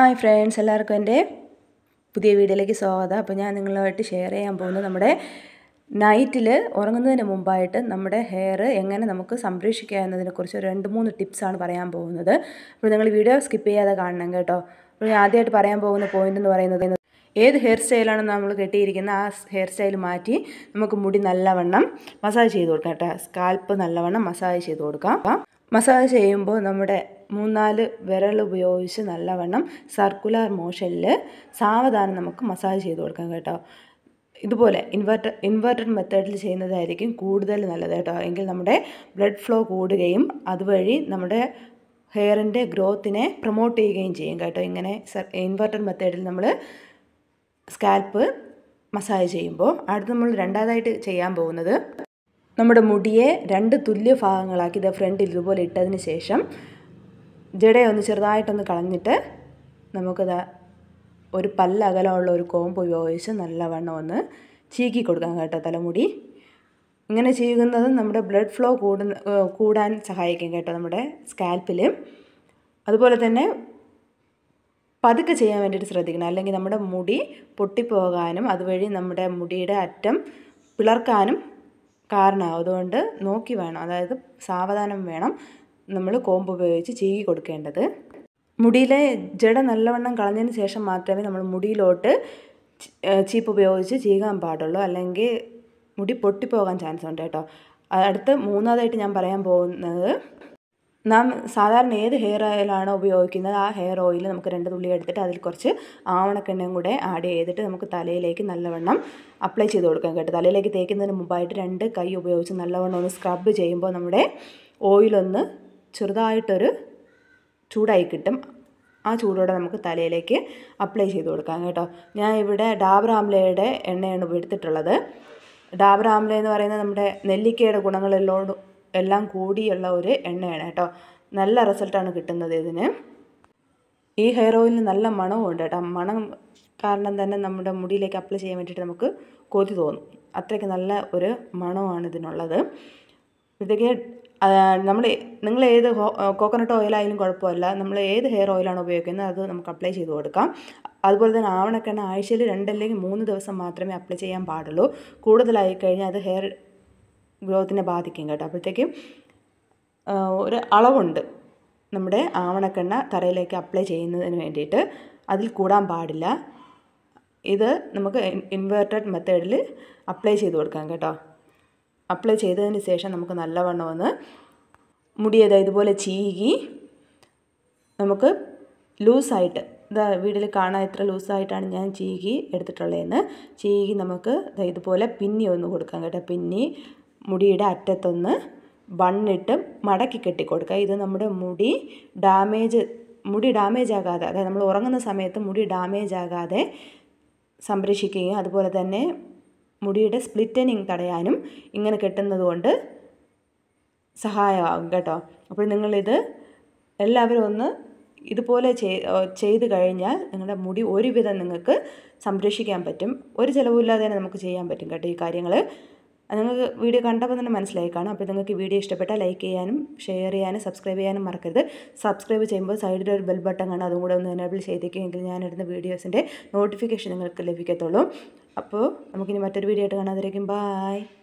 hi friends എല്ലാവർക്കും എൻ്റെ പുതിയ വീഡിയോയിലേക്ക് സ്വാഗതം അപ്പോൾ ഞാൻ നിങ്ങളുമായിട്ട് ഷെയർ ചെയ്യാൻ പോകുന്നത് നമ്മുടെ നൈറ്റിൽ ഉറങ്ങുന്നതിന് മുമ്പായിട്ട് നമ്മുടെ ഹെയർ എങ്ങനെ നമുക്ക് സംരക്ഷിക്കുക എന്നതിനെക്കുറിച്ച് ഒരു രണ്ട് മൂന്ന് ടിപ്സാണ് പറയാൻ പോകുന്നത് അപ്പോൾ നിങ്ങൾ വീഡിയോ സ്കിപ്പ് ചെയ്യാതെ കാണണം കേട്ടോ അപ്പോൾ ഞാൻ ആദ്യമായിട്ട് പറയാൻ പോകുന്ന പോയിന്റ് എന്ന് പറയുന്നത് ഏത് ഹെയർ സ്റ്റൈലാണ് നമ്മൾ കെട്ടിയിരിക്കുന്നത് ആ ഹെയർ സ്റ്റൈൽ മാറ്റി നമുക്ക് മുടി നല്ലവണ്ണം മസാജ് ചെയ്ത് കൊടുക്കാം കേട്ടോ സ്കാൽപ്പ് നല്ലവണ്ണം മസാജ് ചെയ്ത് കൊടുക്കാം മസാജ് ചെയ്യുമ്പോൾ നമ്മുടെ മൂന്നാല് വിരൽ ഉപയോഗിച്ച് നല്ലവണ്ണം സർക്കുലർ മോഷനിൽ സാവധാനം നമുക്ക് മസാജ് ചെയ്ത് കൊടുക്കാം കേട്ടോ ഇതുപോലെ ഇൻവെർട്ടർ ഇൻവെർട്ടഡ് മെത്തേഡിൽ ചെയ്യുന്നതായിരിക്കും കൂടുതൽ നല്ലത് കേട്ടോ എങ്കിൽ നമ്മുടെ ബ്ലഡ് ഫ്ലോ കൂടുകയും അതുവഴി നമ്മുടെ ഹെയറിൻ്റെ ഗ്രോത്തിനെ പ്രൊമോട്ട് ചെയ്യുകയും ചെയ്യും കേട്ടോ ഇങ്ങനെ ഇൻവെർട്ടഡ് മെത്തേഡിൽ നമ്മൾ സ്കാൽപ്പ് മസാജ് ചെയ്യുമ്പോൾ അടുത്ത് നമ്മൾ രണ്ടാമതായിട്ട് ചെയ്യാൻ പോകുന്നത് നമ്മുടെ മുടിയെ രണ്ട് തുല്യ ഭാഗങ്ങളാക്കി ഇത് ഫ്രണ്ടിൽ ഇതുപോലെ ഇട്ടതിന് ശേഷം ജടയൊന്ന് ചെറുതായിട്ടൊന്ന് കളഞ്ഞിട്ട് നമുക്കത് ഒരു പല്ലകലമുള്ള ഒരു കോമ്പ് ഉപയോഗിച്ച് നല്ലവണ്ണം ഒന്ന് ചീക്കി കൊടുക്കാം കേട്ടോ തലമുടി ഇങ്ങനെ ചെയ്യുന്നത് നമ്മുടെ ബ്ലഡ് ഫ്ലോ കൂടുന്ന കൂടാൻ സഹായിക്കും കേട്ടോ നമ്മുടെ സ്കാൽപ്പിൽ അതുപോലെ തന്നെ പതുക്കെ ചെയ്യാൻ വേണ്ടിയിട്ട് ശ്രദ്ധിക്കണം അല്ലെങ്കിൽ നമ്മുടെ മുടി പൊട്ടിപ്പോകാനും അതുവഴി നമ്മുടെ മുടിയുടെ അറ്റം പിളർക്കാനും കാരണമാവും അതുകൊണ്ട് നോക്കി വേണം അതായത് സാവധാനം വേണം നമ്മൾ കോമ്പ് ഉപയോഗിച്ച് ചീകി കൊടുക്കേണ്ടത് മുടിയിലെ ജട നല്ലവണ്ണം കളഞ്ഞതിന് ശേഷം മാത്രമേ നമ്മൾ മുടിയിലോട്ട് ചീപ്പ് ഉപയോഗിച്ച് ചീകാൻ പാടുള്ളൂ അല്ലെങ്കിൽ മുടി പൊട്ടിപ്പോകാൻ ചാൻസ് ഉണ്ട് കേട്ടോ അടുത്ത് മൂന്നാമതായിട്ട് ഞാൻ പറയാൻ പോകുന്നത് നാം സാധാരണ ഏത് ഹെയർ ഓയിലാണോ ഉപയോഗിക്കുന്നത് ആ ഹെയർ ഓയിൽ നമുക്ക് രണ്ട് തുള്ളി എടുത്തിട്ട് അതിൽ കുറച്ച് ആവണക്കെണ്ണയും കൂടെ ആഡ് ചെയ്തിട്ട് നമുക്ക് തലയിലേക്ക് നല്ലവണ്ണം അപ്ലൈ ചെയ്ത് കൊടുക്കാം കേട്ടോ തലയിലേക്ക് തേക്കുന്നതിന് മുമ്പായിട്ട് രണ്ട് കൈ ഉപയോഗിച്ച് നല്ലവണ്ണം ഒന്ന് സ്ക്രബ് ചെയ്യുമ്പോൾ നമ്മുടെ ഓയിലൊന്ന് ചെറുതായിട്ടൊരു ചൂടായി കിട്ടും ആ ചൂടോടെ നമുക്ക് തലയിലേക്ക് അപ്ലൈ ചെയ്ത് കൊടുക്കാം കേട്ടോ ഞാൻ ഇവിടെ ഡാബർ ആംലയുടെ എണ്ണയാണ് എടുത്തിട്ടുള്ളത് ഡാബർ ആംല എന്ന് പറയുന്നത് നമ്മുടെ നെല്ലിക്കയുടെ ഗുണങ്ങളെല്ലോടും എല്ലാം കൂടിയുള്ള ഒരു എണ്ണയാണ് കേട്ടോ നല്ല റിസൾട്ടാണ് കിട്ടുന്നത് ഇതിന് ഈ ഹെയർ ഓയിലിന് നല്ല മണവും ഉണ്ട് കേട്ടോ മണം കാരണം തന്നെ നമ്മുടെ മുടിയിലേക്ക് അപ്ലൈ ചെയ്യാൻ വേണ്ടിയിട്ട് നമുക്ക് കൊതി തോന്നും അത്രയ്ക്ക് നല്ല ഒരു മണമാണ് ഇതിനുള്ളത് ഇതൊക്കെ നമ്മൾ നിങ്ങൾ ഏത് കോക്കനട്ട് ഓയിലായാലും കുഴപ്പമില്ല നമ്മൾ ഏത് ഹെയർ ഓയിലാണ് ഉപയോഗിക്കുന്നത് അത് നമുക്ക് അപ്ലൈ ചെയ്ത് കൊടുക്കാം അതുപോലെ തന്നെ ആവണക്കെണ്ണ ആഴ്ചയിൽ രണ്ടല്ലെങ്കിൽ മൂന്ന് ദിവസം മാത്രമേ അപ്ലൈ ചെയ്യാൻ പാടുള്ളൂ കൂടുതലായി കഴിഞ്ഞാൽ അത് ഹെയർ ഗ്രോത്തിനെ ബാധിക്കും കേട്ടോ അപ്പോഴത്തേക്കും ഒരു അളവുണ്ട് നമ്മുടെ ആവണക്കെണ്ണ തറയിലേക്ക് അപ്ലൈ ചെയ്യുന്നതിന് വേണ്ടിയിട്ട് അതിൽ കൂടാൻ പാടില്ല ഇത് നമുക്ക് ഇൻവേർട്ടഡ് മെത്തേഡിൽ അപ്ലൈ ചെയ്ത് കൊടുക്കാം കേട്ടോ അപ്ലൈ ചെയ്തതിന് ശേഷം നമുക്ക് നല്ലവണ്ണം ഒന്ന് മുടിയത് ഇതുപോലെ ചീകി നമുക്ക് ലൂസായിട്ട് ഇതാ വീട്ടിൽ കാണാൻ എത്ര ലൂസായിട്ടാണ് ഞാൻ ചീകി എടുത്തിട്ടുള്ളതെന്ന് ചീകി നമുക്ക് ഇതുപോലെ പിന്നി ഒന്ന് കൊടുക്കാം കേട്ടോ പിന്നി മുടിയുടെ അറ്റത്തൊന്ന് ബണ്ണിട്ട് മടക്കി കെട്ടിക്കൊടുക്കുക ഇത് നമ്മുടെ മുടി ഡാമേജ് മുടി ഡാമേജ് ആകാതെ അതായത് നമ്മൾ ഉറങ്ങുന്ന സമയത്ത് മുടി ഡാമേജ് ആകാതെ സംരക്ഷിക്കുകയും അതുപോലെ തന്നെ മുടിയുടെ സ്പ്ലിറ്റനിങ് തടയാനും ഇങ്ങനെ കെട്ടുന്നത് കൊണ്ട് സഹായമാകും കേട്ടോ അപ്പോൾ നിങ്ങളിത് എല്ലാവരും ഒന്ന് ഇതുപോലെ ചെയ്ത് കഴിഞ്ഞാൽ നിങ്ങളുടെ മുടി ഒരുവിധം നിങ്ങൾക്ക് സംരക്ഷിക്കാൻ പറ്റും ഒരു ചിലവില്ലാതെ തന്നെ നമുക്ക് ചെയ്യാൻ പറ്റും കേട്ടോ ഈ കാര്യങ്ങൾ നിങ്ങൾക്ക് വീഡിയോ കണ്ടപ്പോൾ തന്നെ മനസ്സിലായി കാണും അപ്പോൾ നിങ്ങൾക്ക് വീഡിയോ ഇഷ്ടപ്പെട്ടാൽ ലൈക്ക് ചെയ്യാനും ഷെയർ ചെയ്യാനും സബ്സ്ക്രൈബ് ചെയ്യാനും മറക്കരുത് സബ്സ്ക്രൈബ് ചെയ്യുമ്പോൾ സൈഡിൽ ഒരു ബെൽ ബട്ടൺ കാണാം അതും കൂടെ ഒന്ന് എനേബിൾ ചെയ്തേക്കുമെങ്കിൽ ഞാനിടുന്ന വീഡിയോസിൻ്റെ നോട്ടിഫിക്കേഷൻ നിങ്ങൾക്ക് ലഭിക്കത്തുള്ളൂ അപ്പോൾ നമുക്കിനി മറ്റൊരു വീഡിയോ ആയിട്ട് കാണാതിരിക്കും ബായ്